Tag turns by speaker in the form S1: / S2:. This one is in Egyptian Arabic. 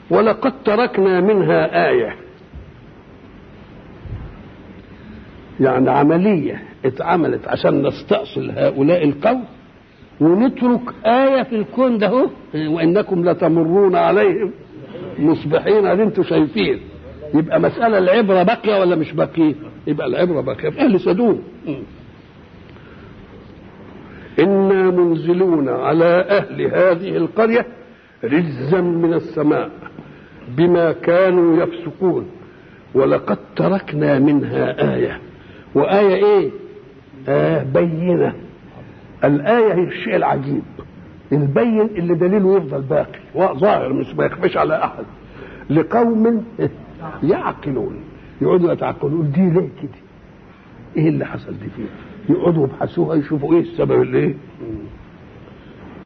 S1: ولقد تركنا منها آية يعني عملية اتعملت عشان نستأصل هؤلاء القوم ونترك آية في الكون ده هو. وإنكم لتمرون عليهم مصبحين اللي انتم شايفين يبقى مسألة العبرة باقية ولا مش باقية؟ يبقى العبرة باقية في أهل سدوم إنا منزلون على أهل هذه القرية رجزا من السماء بما كانوا يفسقون ولقد تركنا منها آية وآية إيه؟ آية بينة الآية هي الشيء العجيب البين اللي دليله يفضل باقي ظاهر مش ما يخفيش على أحد لقوم يعقلون يقعدوا يتعقلون دي ليه كده؟ ايه اللي حصل دي فيه؟ يقعدوا يبحثوها يشوفوا ايه السبب اللي ايه؟